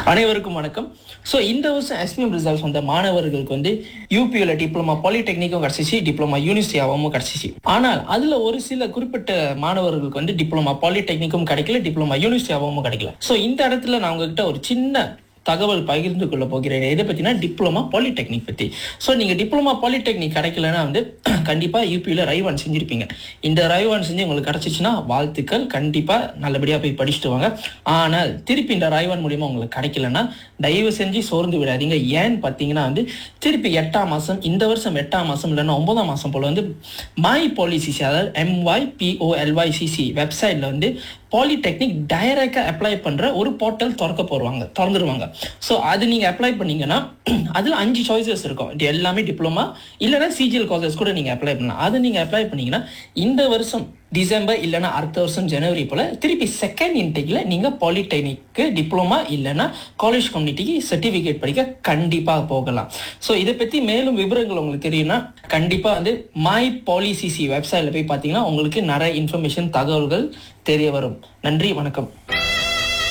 அனைவருக்கும் வணக்கம் ஸோ இந்த வருஷம் எஸ்பிஎம் ரிசல்ட்ஸ் வந்த மாணவர்களுக்கு வந்து யூபியில் டிப்ளமா பாலிடெக்னிக்கும் கிடச்சிச்சு டிப்ளமா யூனிவர்சிட்டியாகவும் கிடச்சிச்சு ஆனால் அதில் ஒரு சில குறிப்பிட்ட மாணவர்களுக்கு வந்து டிப்ளமா பாலிடெக்னிக்கும் கிடைக்கல டிப்ளமா யூனிவர்சிட்டியாகவும் கிடைக்கல ஸோ இந்த இடத்துல நான் உங்ககிட்ட ஒரு சின்ன தகவல் பகிர்ந்து கொள்ள போகிறேன் எதை பற்றினா டிப்ளமா பாலிடெக்னிக் பற்றி ஸோ நீங்கள் டிப்ளமா பாலிடெக்னிக் கிடைக்கலன்னா வந்து கண்டிப்பாக யூபியில் ரைவான் செஞ்சுருப்பீங்க இந்த ரைவான் செஞ்சு உங்களுக்கு கிடச்சிச்சின்னா வாழ்த்துக்கள் கண்டிப்பாக நல்லபடியாக போய் படிச்சுட்டு வாங்க ஆனால் திருப்பி இந்த ரைவான் மூலியமாக உங்களுக்கு கிடைக்கலன்னா தயவு செஞ்சு சோர்ந்து விடாதீங்க ஏன்னு பார்த்தீங்கன்னா வந்து திருப்பி எட்டாம் மாதம் இந்த வருஷம் எட்டாம் மாதம் இல்லைன்னா ஒன்பதாம் மாதம் போல் வந்து மை பாலிசிசி அதாவது எம்ஒய் பிஓஎல்ஒய்சிசி வெப்சைட்டில் வந்து பாலிடெக்னிக் டைரக்டாக அப்ளை பண்ணுற ஒரு போர்ட்டல் திறக்க போடுவாங்க திறந்துருவாங்க ஸோ அது நீங்கள் அப்ளை பண்ணீங்கன்னா அதில் அஞ்சு சாய்ஸஸ் இருக்கும் இது எல்லாமே டிப்ளமா இல்லைன்னா சிஜிஎல் காலேஜஸ் கூட நீங்கள் அப்ளை பண்ணலாம் அது நீங்கள் அப்ளை பண்ணீங்கன்னா இந்த வருஷம் டிசம்பர் இல்லைன்னா அடுத்த வருஷம் ஜனவரி போல் திருப்பி செகண்ட் இன்டேக்கில் நீங்கள் பாலிடெக்னிக்கு டிப்ளமா இல்லைன்னா காலேஜ் கம்யூனிட்டிக்கு சர்டிஃபிகேட் படிக்க கண்டிப்பாக போகலாம் ஸோ இதை பற்றி மேலும் விவரங்கள் உங்களுக்கு தெரியும்னா கண்டிப்பாக வந்து மை பாலிசிசி வெப்சைட்டில் போய் பார்த்தீங்கன்னா உங்களுக்கு நிறைய இன்ஃபர்மேஷன் தகவல்கள் தெரிய வரும் நன்றி வணக்கம்